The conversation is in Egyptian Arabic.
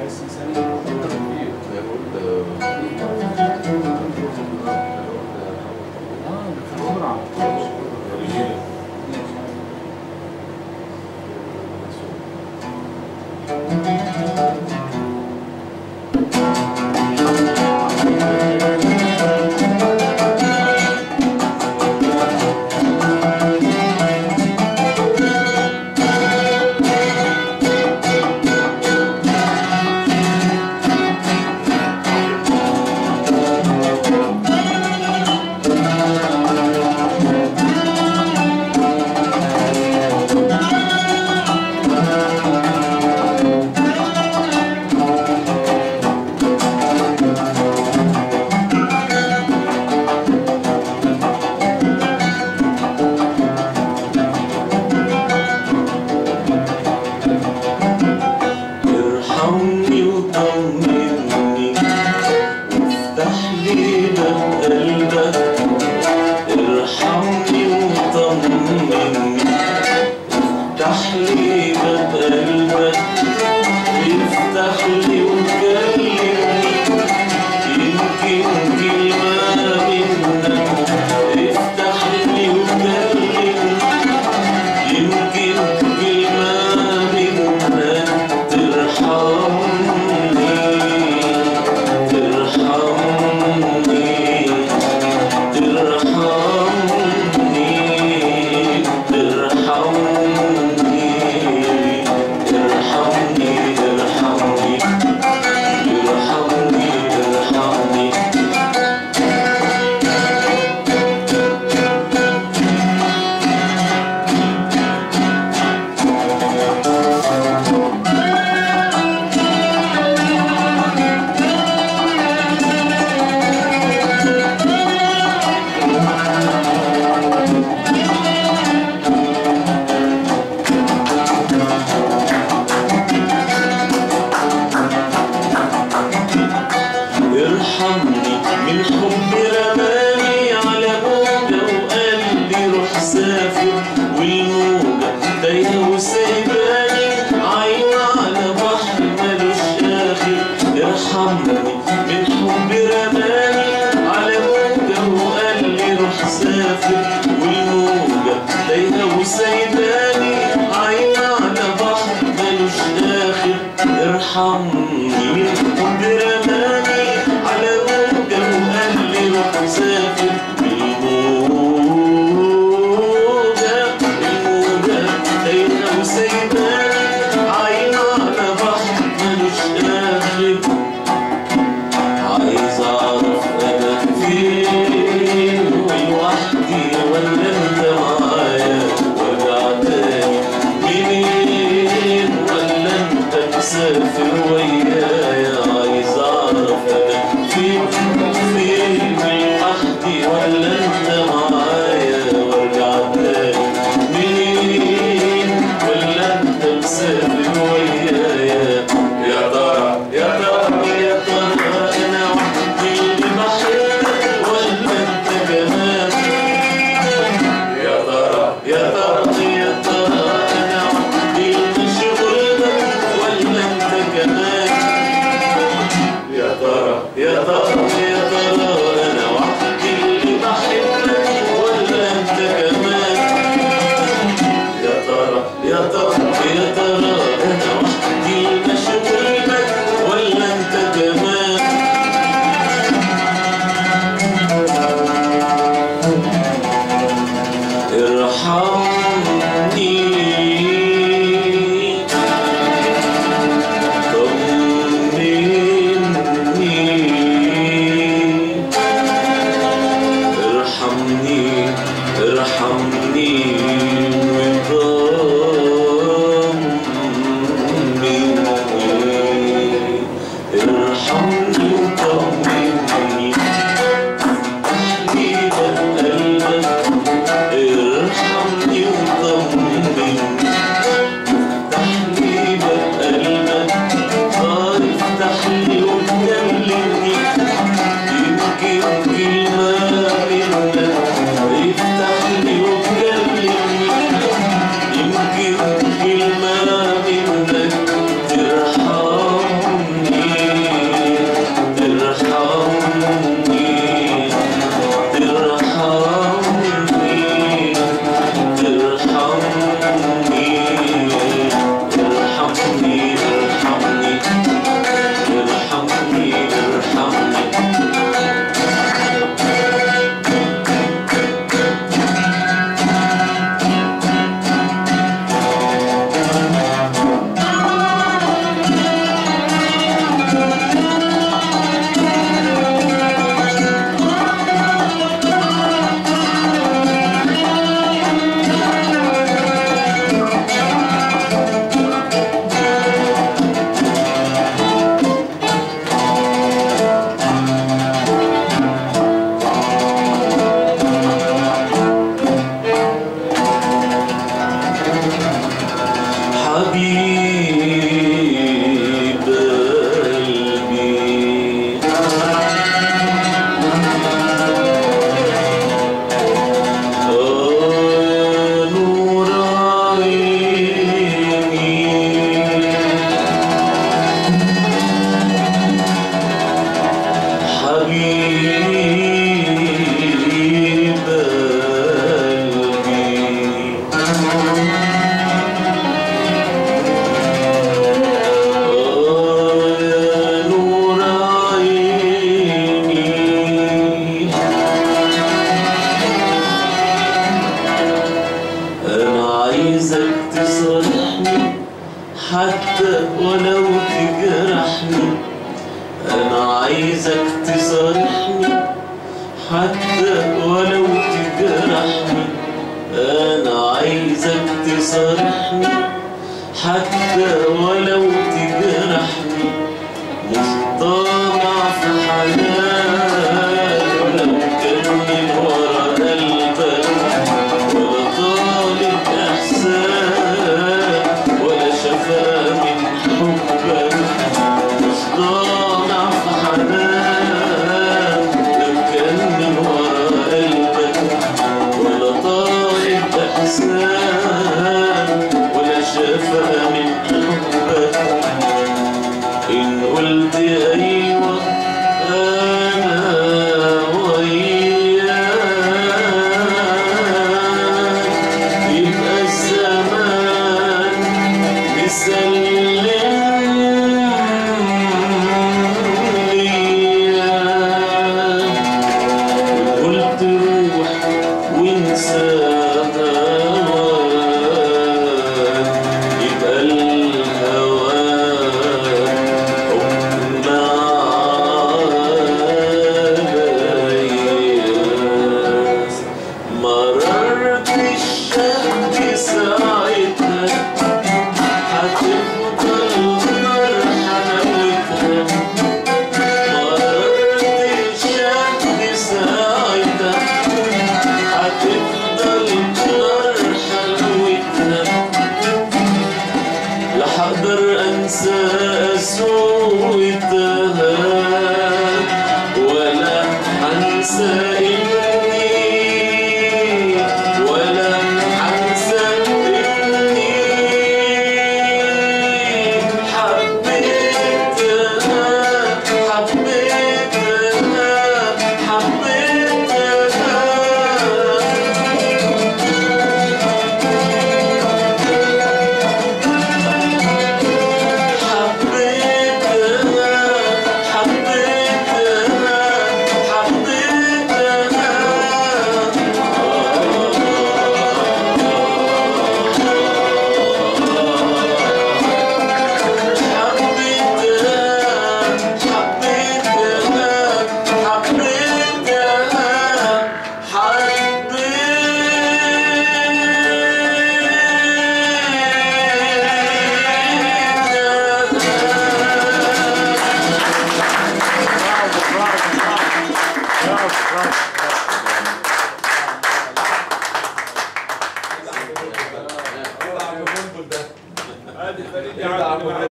السنسانية اه ده كان قرعة ارحمني وطمني وافتح لي باب قلبك ارحمني وطمني افتح لي باب قلبك افتح لي وكلمني يمكن كلمة منك افتح لي وكلمني يمكن كلمة منك ترحمني ترحمني ترحمني ترحمني ترحمني ترحمني ترحمني ترحمني ارحمني من حب رماني على موجة وقال لي روح سافر والموجة تايهة وسايباني عين على بحر ملوش آخر ارحمني من حب رماني على موجة وقال لي روح سافر والموجة تايهة وسايباني عين على بحر ملوش آخر ارحمني من حب رماني على موجة وقال لي روح سافر بالموجة الموجة تايهة وسايباني عين على بحر ملوش آخر عايز اعرف انا فين ولوحدي ولا انت معايا وارجع تاني منين ولا انت مسافر ويايا عايز اعرف انا فين فين لوحدي ولا انت معايا وارجع تاني منين ولا انت مسافر ويايا يا ترى يا ترى يا ترى انا وحدي اللي بحبك ولا انت كمان يا ترى يا ترى يا ترى انا وحدي اللي مشغول بك ولا انت كمان عايزك تصارحني حتى ولو تجرحني انا عايزك تصارحني حتى ولو تجرحني مش طامع في حنان ولو كان من ورا قلبك ولا طالب احسان ولا شفاء من حبك مش طامع في حنان لو كان من ورا قلبك ولا طالب احسان ولا شفاء من حبك إن قلت أيوة أنا وياك يبقى الزمان مسلم لياك قلت روح وانسى هواك يبقى الهوى حكم عليا مررت الشهد ساعتها هتفضل نار حلاوتها مررت الشهد ساعتها هتفضل نار حلاوتها لا حقدر انسى اسوي